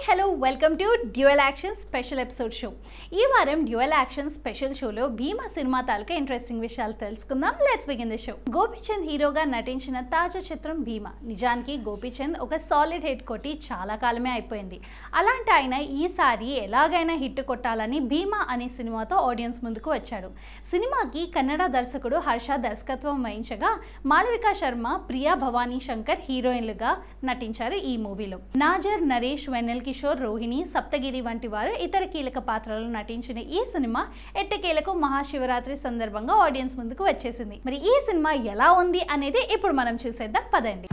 hello welcome to dual action special episode show ఈ వారం dual action special షోలో భీమా cinema తాలూకా interesting విషయాలు తెలుసుకుందాం let's begin the show Gopichand హీరోగా నటించిన తాజా చిత్రం భీమా నిజానికి గోపీచంద్ ఒక సాలిడ్ హిట్ కొట్టి చాలా కాలమే అయిపోయింది అలాంటి ఆయన ఈసారి ఎలాగైనా హిట్ కొట్టాలని భీమా అనే సినిమాతో ఆడియన్స్ ముందుకు వచ్చాడు సినిమాకి కన్నడ దర్శకుడు హర్ష దర్శకత్వం వహించగా మాళవిక శర్మ ప్రియా భవానీ శంకర్ హీరోయిన్లుగా నటించారు ఈ మూవీలో నాజర్ నరేష్ వెన్నెల్ కిషోర్ రోహిణి సప్తగిరి వంటి వారు ఇతర కీలక పాత్రలు నటించిన ఈ సినిమా ఎట్టకేలకు మహాశివరాత్రి సందర్భంగా ఆడియన్స్ ముందుకు వచ్చేసింది మరి ఈ సినిమా ఎలా ఉంది అనేది ఇప్పుడు మనం చూసేద్దాం పదండి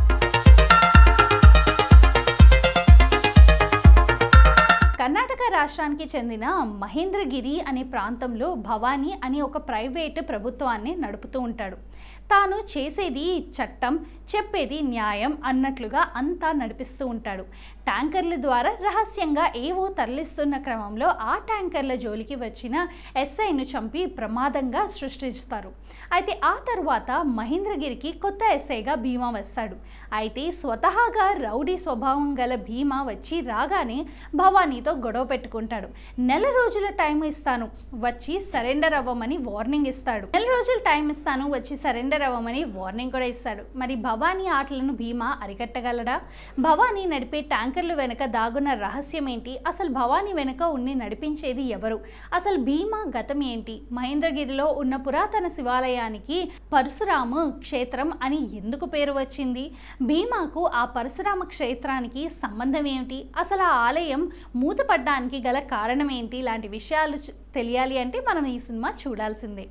కర్ణాటక రాష్ట్రానికి చెందిన మహేంద్రగిరి అనే ప్రాంతంలో భవానీ అనే ఒక ప్రైవేటు ప్రభుత్వాన్ని నడుపుతూ ఉంటాడు తాను చేసేది చట్టం చెప్పేది న్యాయం అన్నట్లుగా అంతా నడిపిస్తూ ఉంటాడు ట్యాంకర్ల ద్వారా రహస్యంగా ఏవో తరలిస్తున్న క్రమంలో ఆ ట్యాంకర్ల జోలికి వచ్చిన ఎస్ఐను చంపి ప్రమాదంగా సృష్టిస్తారు అయితే ఆ తర్వాత మహేంద్రగిరికి కొత్త ఎస్ఐగా భీమా వస్తాడు అయితే స్వతహాగా రౌడీ స్వభావం గల భీమా వచ్చి రాగానే భవానీతో గొడవ పెట్టుకుంటాడు నెల రోజుల టైం ఇస్తాను వచ్చి సరెండర్ అవ్వమని వార్నింగ్ ఇస్తాడు నెల రోజులు టైం ఇస్తాను వచ్చి సరెండర్ అవ్వమని వార్నింగ్ కూడా ఇస్తాడు మరి భవానీ ఆటలను భీమా అరికట్టగలడా భవానీ నడిపే ట్యాంకర్లు వెనుక దాగున్న రహస్యం ఏంటి అసలు భవానీ వెనుక ఉండి నడిపించేది ఎవరు అసలు భీమా గతం ఏంటి మహేంద్రగిరిలో ఉన్న పురాతన శివాలయానికి పరశురామ క్షేత్రం అని ఎందుకు పేరు వచ్చింది భీమాకు ఆ పరశురామ క్షేత్రానికి సంబంధం ఏమిటి అసలు ఆ ఆలయం మూతపడ్డానికి గల కారణం ఏంటి ఇలాంటి విషయాలు చు- తెలియాలి అంటే మనం ఈ సినిమా చూడాల్సిందే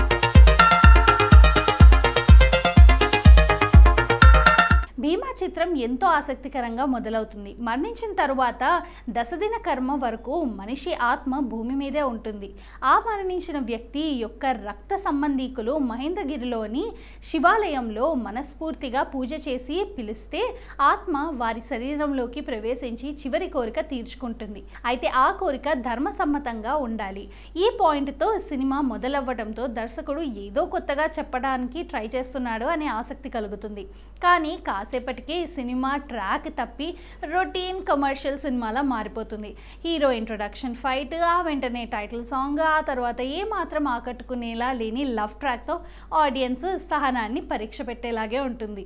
భీమా చిత్రం ఎంతో ఆసక్తికరంగా మొదలవుతుంది మరణించిన తరువాత దశదిన కర్మ వరకు మనిషి ఆత్మ భూమి మీదే ఉంటుంది ఆ మరణించిన వ్యక్తి యొక్క రక్త సంబంధీకులు మహేంద్రగిరిలోని శివాలయంలో మనస్ఫూర్తిగా పూజ చేసి పిలిస్తే ఆత్మ వారి శరీరంలోకి ప్రవేశించి చివరి కోరిక తీర్చుకుంటుంది అయితే ఆ కోరిక ధర్మసమ్మతంగా ఉండాలి ఈ పాయింట్తో సినిమా మొదలవ్వడంతో దర్శకుడు ఏదో కొత్తగా చెప్పడానికి ట్రై చేస్తున్నాడు అనే ఆసక్తి కలుగుతుంది కానీ కాసేపటికి సినిమా ట్రాక్ తప్పి రొటీన్ కమర్షియల్ సినిమాలా మారిపోతుంది హీరో ఇంట్రొడక్షన్ ఫైట్ ఆ వెంటనే టైటిల్ సాంగ్ ఆ తర్వాత ఏ మాత్రం ఆకట్టుకునేలా లేని లవ్ ట్రాక్తో ఆడియన్స్ సహనాన్ని పరీక్ష పెట్టేలాగే ఉంటుంది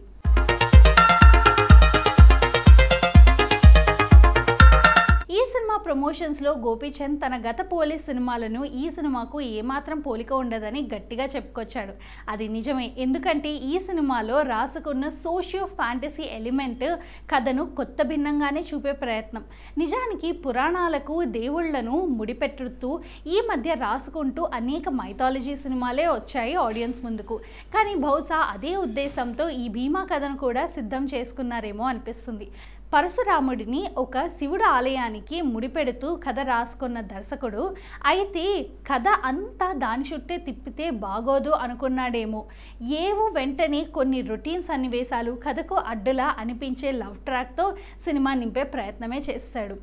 ఈ సినిమా ప్రమోషన్స్లో గోపీచంద్ తన గత పోలీస్ సినిమాలను ఈ సినిమాకు ఏమాత్రం పోలిక ఉండదని గట్టిగా చెప్పుకొచ్చాడు అది నిజమే ఎందుకంటే ఈ సినిమాలో రాసుకున్న సోషియో ఫ్యాంటసీ ఎలిమెంట్ కథను కొత్త భిన్నంగానే చూపే ప్రయత్నం నిజానికి పురాణాలకు దేవుళ్లను ముడిపెట్టుతూ ఈ మధ్య రాసుకుంటూ అనేక మైథాలజీ సినిమాలే వచ్చాయి ఆడియన్స్ ముందుకు కానీ బహుశా అదే ఉద్దేశంతో ఈ భీమా కథను కూడా సిద్ధం చేసుకున్నారేమో అనిపిస్తుంది పరశురాముడిని ఒక శివుడు ఆలయానికి ముడిపెడుతూ కథ రాసుకున్న దర్శకుడు అయితే కథ అంతా దాని చుట్టే తిప్పితే బాగోదు అనుకున్నాడేమో ఏవో వెంటనే కొన్ని రొటీన్ సన్నివేశాలు కథకు అడ్డులా అనిపించే లవ్ ట్రాక్తో సినిమా నింపే ప్రయత్నమే చేస్తాడు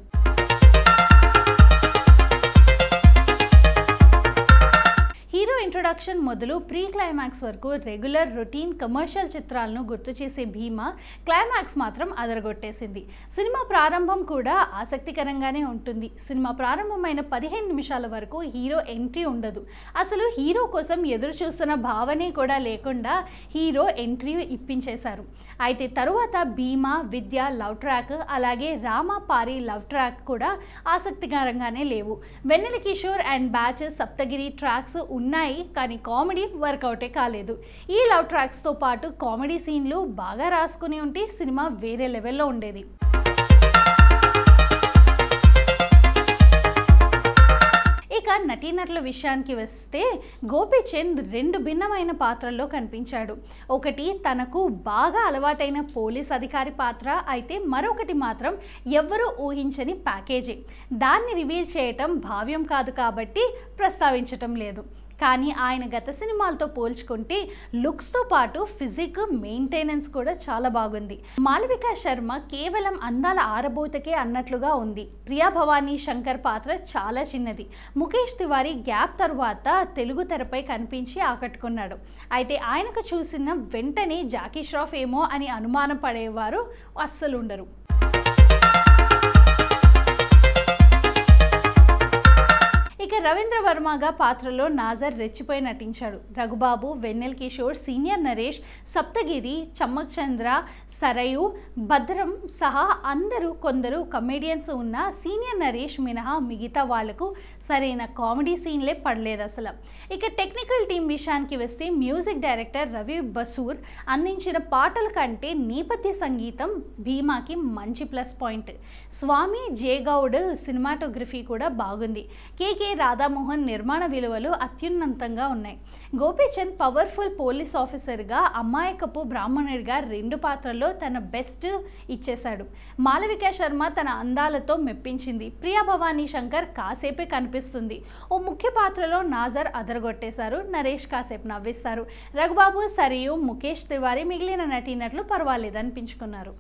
హీరో ఇంట్రొడక్షన్ మొదలు ప్రీ క్లైమాక్స్ వరకు రెగ్యులర్ రొటీన్ కమర్షియల్ చిత్రాలను గుర్తు చేసే భీమా క్లైమాక్స్ మాత్రం అదరగొట్టేసింది సినిమా ప్రారంభం కూడా ఆసక్తికరంగానే ఉంటుంది సినిమా ప్రారంభమైన పదిహేను నిమిషాల వరకు హీరో ఎంట్రీ ఉండదు అసలు హీరో కోసం ఎదురు చూస్తున్న భావనే కూడా లేకుండా హీరో ఎంట్రీ ఇప్పించేశారు అయితే తరువాత భీమా విద్య లవ్ ట్రాక్ అలాగే రామ పారి లవ్ ట్రాక్ కూడా ఆసక్తికరంగానే లేవు Vennela Kishore and batch Saptagiri tracks ఉన్నాయి కానీ కామెడీ వర్కౌటే కాలేదు ఈ లవ్ ట్రాక్స్తో పాటు కామెడీ సీన్లు బాగా రాసుకుని ఉంటే సినిమా వేరే లెవెల్లో ఉండేది ఇక నటీనటుల విషయానికి వస్తే గోపీచంద్ రెండు భిన్నమైన పాత్రల్లో కనిపించాడు ఒకటి తనకు బాగా అలవాటైన పోలీస్ అధికారి పాత్ర అయితే మరొకటి మాత్రం ఎవ్వరూ ఊహించని ప్యాకేజీ దాన్ని రివీల్ చేయటం భావ్యం కాదు కాబట్టి ప్రస్తావించటం లేదు కానీ ఆయన గత సినిమాలతో పోల్చుకుంటే లుక్స్తో పాటు ఫిజిక్ మెయింటెనెన్స్ కూడా చాలా బాగుంది మాళవిక శర్మ కేవలం అందాల ఆరబోతకే అన్నట్లుగా ఉంది ప్రియా భవానీ శంకర్ పాత్ర చాలా చిన్నది ముఖేష్ తివారీ గ్యాప్ తర్వాత తెలుగు తెరపై కనిపించి ఆకట్టుకున్నాడు అయితే ఆయనకు చూసిన వెంటనే జాకీ ష్రాఫ్ ఏమో అని అనుమానం పడేవారు అస్సలు ఉండరు రవీంద్ర వర్మగా పాత్రలో నాజర్ రెచ్చిపోయి నటించాడు రఘుబాబు వెన్నెల్ కిషోర్ సీనియర్ నరేష్ సప్తగిరి చమ్మక్ చంద్ర సరయు భద్రం సహా అందరూ కొందరు కమేడియన్స్ ఉన్న సీనియర్ నరేష్ మినహా మిగతా వాళ్లకు సరైన కామెడీ సీన్లే పడలేదు అసలు ఇక టెక్నికల్ టీం విషయానికి వస్తే మ్యూజిక్ డైరెక్టర్ రవి బసూర్ అందించిన పాటల కంటే నేపథ్య సంగీతం భీమాకి మంచి plus point Swamy J Gowda cinematography కూడా బాగుంది కేకే రాధామోహన్ నిర్మాణ విలువలు అత్యున్నతంగా ఉన్నాయి గోపీచంద్ పవర్ఫుల్ పోలీస్ ఆఫీసర్గా అమాయకపు బ్రాహ్మణుడిగా రెండు పాత్రల్లో తన బెస్ట్ ఇచ్చేశాడు మాలవిక శర్మ తన అందాలతో మెప్పించింది ప్రియా భవానీ శంకర్ కాసేపే కనిపిస్తుంది ఓ ముఖ్య పాత్రలో నాజర్ అదరగొట్టేశారు నరేష్ కాసేపు నవ్విస్తారు రఘుబాబు సరియు ముఖేష్ తివారీ మిగిలిన నటీనటులు పర్వాలేదు అనిపించుకున్నారు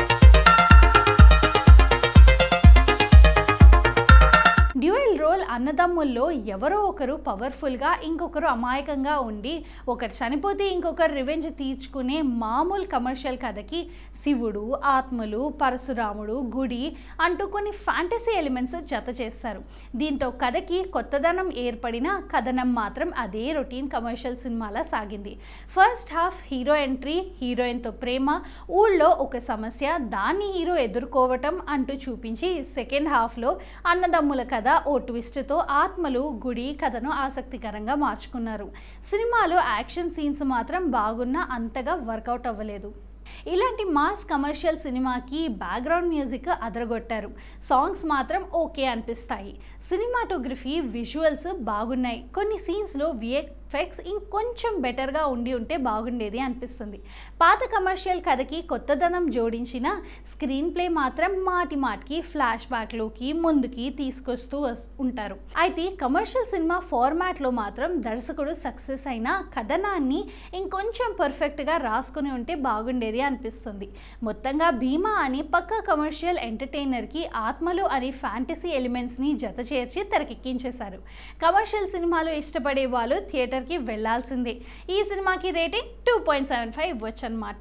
డ్యూయల్ రోల్ అన్నదమ్ముల్లో ఎవరో ఒకరు పవర్ఫుల్గా ఇంకొకరు అమాయకంగా ఉండి ఒకరు చనిపోతే ఇంకొకరు రివెంజ్ తీర్చుకునే మామూలు కమర్షియల్ కథకి శివుడు ఆత్మలు పరశురాముడు గుడి అంటూ కొన్ని ఫ్యాంటసీ ఎలిమెంట్స్ జత చేస్తారు దీంతో కథకి కొత్తదనం ఏర్పడిన కథనం మాత్రం అదే రొటీన్ కమర్షియల్ సినిమాలా సాగింది ఫస్ట్ హాఫ్ హీరో ఎంట్రీ హీరోయిన్తో ప్రేమ ఊళ్ళో ఒక సమస్య దాన్ని హీరో ఎదుర్కోవటం అంటూ చూపించి సెకండ్ హాఫ్లో అన్నదమ్ముల కథ ఓ ట్విస్ట్తో ఆత్మలు గుడి కథను ఆసక్తికరంగా మార్చుకున్నారు సినిమాలో యాక్షన్ సీన్స్ మాత్రం బాగున్నా అంతగా వర్కౌట్ అవ్వలేదు ఇలాంటి మాస్ కమర్షియల్ సినిమాకి బ్యాక్గ్రౌండ్ మ్యూజిక్ అదరగొట్టారు సాంగ్స్ మాత్రం ఓకే అనిపిస్తాయి సినిమాటోగ్రఫీ విజువల్స్ బాగున్నాయి కొన్ని సీన్స్లో విఎఫ్ఎక్స్ ఇంకొంచెం బెటర్గా ఉండి ఉంటే బాగుండేది అనిపిస్తుంది పాత కమర్షియల్ కథకి కొత్తదనం జోడించిన స్క్రీన్ ప్లే మాత్రం మాటి మాటికి ఫ్లాష్ బ్యాక్లోకి ముందుకి తీసుకొస్తూ వస్- ఉంటారు అయితే కమర్షియల్ సినిమా ఫార్మాట్లో మాత్రం దర్శకుడు సక్సెస్ అయిన కథనాన్ని ఇంకొంచెం పర్ఫెక్ట్గా రాసుకుని ఉంటే బాగుండేది అనిపిస్తుంది మొత్తంగా భీమా అని పక్క కమర్షియల్ ఎంటర్టైనర్కి ఆత్మలు అనే ఫ్యాంటసీ ఎలిమెంట్స్ని జత చేర్చి తెరకెక్కించేశారు కమర్షియల్ సినిమాలు ఇష్టపడే వాళ్ళు థియేటర్కి వెళ్లాల్సిందే ఈ సినిమాకి rating two point seven five ఇవ్వచ్చు అనమాట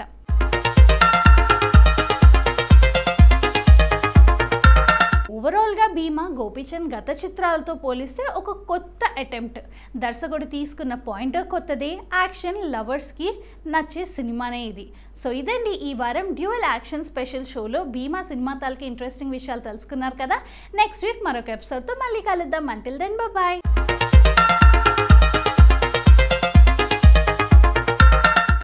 ఓవరాల్గా భీమా గోపీచంద్ గత చిత్రాలతో పోలిస్తే ఒక కొత్త అటెంప్ట్ దర్శకుడు తీసుకున్న పాయింట్ కొత్తదే యాక్షన్ లవర్స్కి నచ్చే సినిమానే ఇది సో ఇదండి ఈ వారం డ్యూయల్ యాక్షన్ స్పెషల్ షోలో భీమా సినిమా తాలూకు ఇంట్రెస్టింగ్ విషయాలు తెలుసుకున్నారు కదా నెక్స్ట్ వీక్ మరొక ఎపిసోడ్తో మళ్ళీ కలుద్దాం అంటిల్ దెన్ బాయ్